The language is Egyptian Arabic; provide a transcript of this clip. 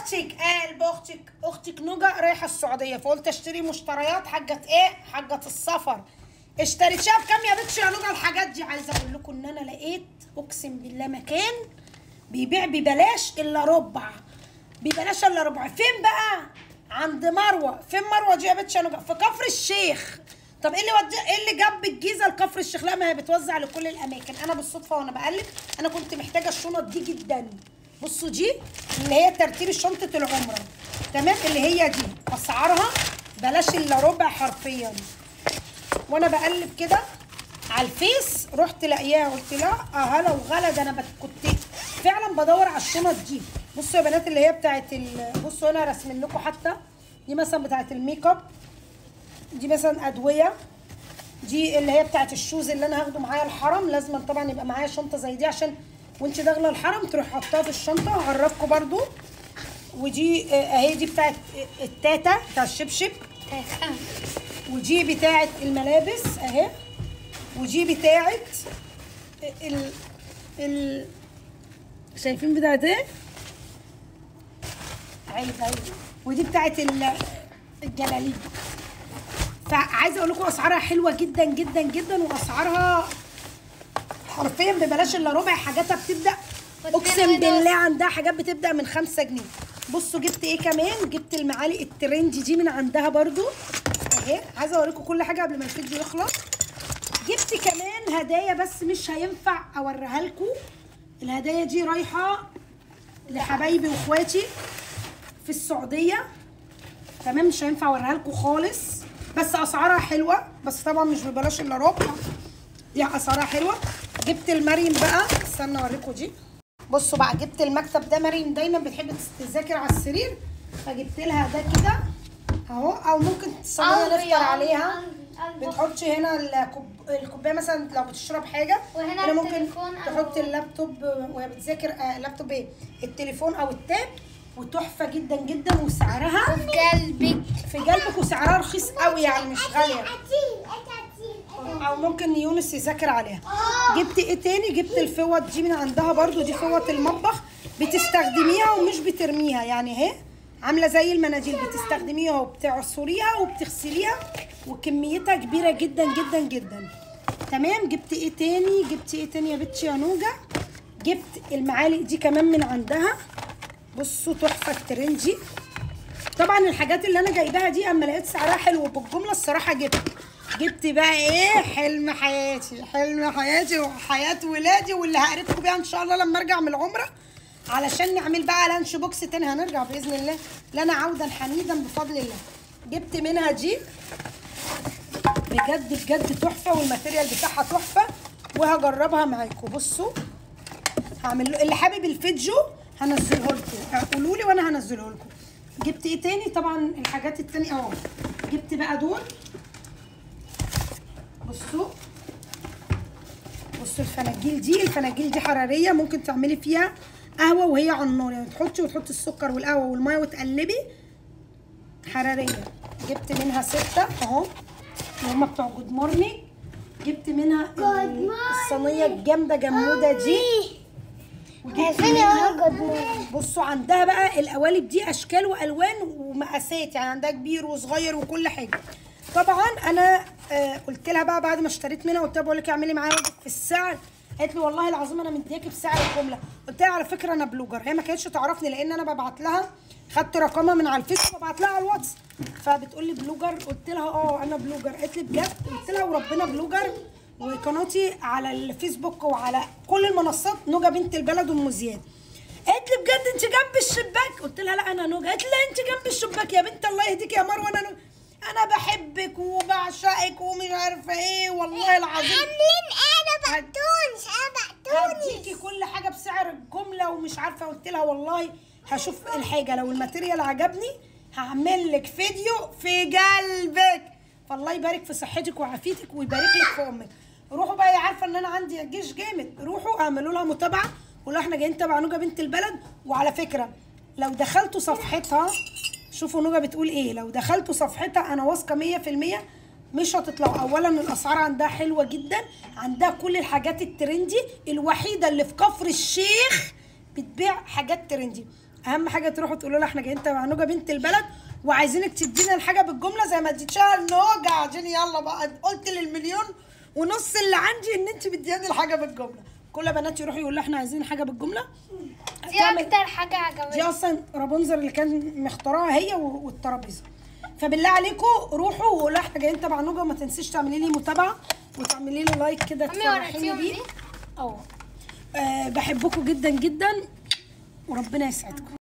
اختك قلب اختك اختك نوجا رايحه السعوديه فقلت اشتري مشتريات حاجه ايه حاجه السفر اشتريتها بكام يا بنتي يا نوجا الحاجات دي عايزه اقول لكم ان انا لقيت اقسم بالله مكان بيبيع ببلاش الا ربع ببلاش الا ربع فين بقى عند مروه فين مروه دي يا بنتي يا نوجا في كفر الشيخ طب ايه اللي ودي ايه اللي جاب الجيزه لكفر الشيخ لا ما هي بتوزع لكل الاماكن انا بالصدفه وانا بقلب انا كنت محتاجه الشنط دي جدا بصوا دي اللي هي ترتيب شنطه العمره تمام اللي هي دي اسعارها بلاش الا ربع حرفيا وانا بقلب كده على الفيس رحت لاقياها قلت لا اه هلا وغلا ده انا بت- كنت فعلا بدور على الشنط دي بصوا يا بنات اللي هي بتاعت ال... بصوا انا راسمين لكم حتى دي مثلا بتاعت الميك اب دي مثلا ادويه دي اللي هي بتاعت الشوز اللي انا هاخده معايا الحرم لازم طبعا يبقى معايا شنطه زي دي عشان وانت داخله الحرم تروح حطها في الشنطه هعرفكم برضو ودي آه، اهي دي بتاعت التاتا بتاع الشبشب ودي بتاعت الملابس اهي ودي بتاعت ال ال شايفين بتاعت ايه؟ عيب عيب ودي بتاعت ال- الجلاليب فعايزه اقول لكم اسعارها حلوه جدا جدا جدا واسعارها حرفيا ببلاش الا ربع حاجاتها بتبدا اقسم بالله عندها حاجات بتبدا من خمسة جنيه بصوا جبت ايه كمان جبت المعالق الترند دي من عندها برضو اهي عايزه اوريكم كل حاجه قبل ما الفيديو يخلص جبت كمان هدايا بس مش هينفع اوريها لكم الهدايا دي رايحه لحبايبي واخواتي في السعوديه تمام مش هينفع اوريها لكم خالص بس اسعارها حلوه بس طبعا مش ببلاش الا ربع دي اسعارها حلوه جبت المريم بقى استنى اوريكم دي بصوا بقى جبت المكتب ده مريم دايما بتحب تذاكر على السرير فجبت لها ده كده اهو او ممكن صينيه قلبي نفطر يا عليها قلبي، قلبي. بتحطي هنا الكوب... الكوبايه مثلا لو بتشرب حاجه وهنا هنا ممكن التليفون أو- تحط اللابتوب وهي بتذاكر آه لابتوب ايه التليفون او التاب وتحفه جدا جدا وسعرها في قلبك في قلبك وسعرها رخيص قوي يعني مش غاليه او ممكن يونس يذاكر عليها جبت ايه تاني جبت الفوط دي من عندها برضو دي فوط المطبخ بتستخدميها ومش بترميها يعني اهي عامله زي المناديل بتستخدميها وبتعصريها وبتغسليها وكميتها كبيره جدا جدا جدا تمام جبت ايه تاني جبت ايه تاني يا بنتي يا نوجه جبت المعالق دي كمان من عندها بصوا تحفه الترنجي طبعا الحاجات اللي انا جايباها دي اما لقيت سعرها حلو بالجمله الصراحه جبت جبت بقى ايه حلم حياتي حلم حياتي وحياه ولادي واللي هقرفكم بيها ان شاء الله لما ارجع من العمره علشان نعمل بقى لانش بوكس تاني هنرجع باذن الله لنا عودا حميدا بفضل الله جبت منها دي بجد بجد تحفه والماتيريال بتاعها تحفه وهجربها معاكم بصوا هعمل له اللي حابب الفيديو هنزله لكم قولوا لي وانا هنزله لكم جبت ايه تاني طبعا الحاجات التانية اهو جبت بقى دول بصوا بصوا الفناجيل دي الفناجيل دي حراريه ممكن تعملي فيها قهوه وهي على النار يعني تحطي وتحطي السكر والقهوه والميه وتقلبي حراريه جبت منها سته اهو اللي هما بتوع جود مورنينج جبت منها ال- الصينيه الجامده جموده دي وجبت منها بصوا عندها بقى القوالب دي اشكال والوان ومقاسات يعني عندها كبير وصغير وكل حاجه طبعا انا آه قلت لها بقى بعد ما اشتريت منها قلت لها بقول لك اعملي معايا واجب في السعر قالت لي والله العظيم انا مدياكي بسعر الجمله قلت لها على فكره انا بلوجر هي ما كانتش تعرفني لان انا ببعت لها خدت رقمها من على الفيس وببعت لها على الواتس فبتقول لي بلوجر قلت لها اه انا بلوجر قالت لي بجد قلت لها وربنا بلوجر وقناتي على الفيسبوك وعلى كل المنصات نوجا بنت البلد ام زياد قالت لي بجد انت جنب الشباك قلت لها لا انا نوجا قالت لي لا انت جنب الشباك يا بنت الله يهديك يا مروه انا نوجا. انا بحبك وبعشقك ومش عارفه ايه والله العظيم عاملين ايه انا بقتونش انا هديكي كل حاجه بسعر الجمله ومش عارفه قلت لها والله هشوف الحاجه لو الماتيريال عجبني هعمل لك فيديو في قلبك فالله يبارك في صحتك وعافيتك ويبارك لك في امك روحوا بقى هي عارفه ان انا عندي جيش جامد روحوا اعملوا لها متابعه قولوا احنا جايين تبع نوجه بنت البلد وعلى فكره لو دخلتوا صفحتها شوفوا نوجه بتقول ايه لو دخلتوا صفحتها انا واثقه 100% مش هتطلعوا اولا الاسعار عندها حلوه جدا عندها كل الحاجات الترندي الوحيده اللي في كفر الشيخ بتبيع حاجات ترندي اهم حاجه تروحوا تقولوا لها احنا جايين تبع نوجه بنت البلد وعايزينك تدينا الحاجه بالجمله زي ما اديتها لنوجه عشان يلا بقى قلت للمليون ونص اللي عندي ان انت بتديني الحاجه بالجمله كل بنات يروحوا يقولوا احنا عايزين حاجه بالجمله دي هتعمل- اكتر حاجه دي عجبتني اصلا رابنزل اللي كان مختارها هي و- والترابيزه فبالله عليكم روحوا وقولوا احنا جايين تبع نوجه وما تنسيش تعملي لي متابعه وتعملي لي لايك كده أمي تفرحيني وريتيهم بيه دي؟ اه آه، بحبكم جدا جدا وربنا يسعدكم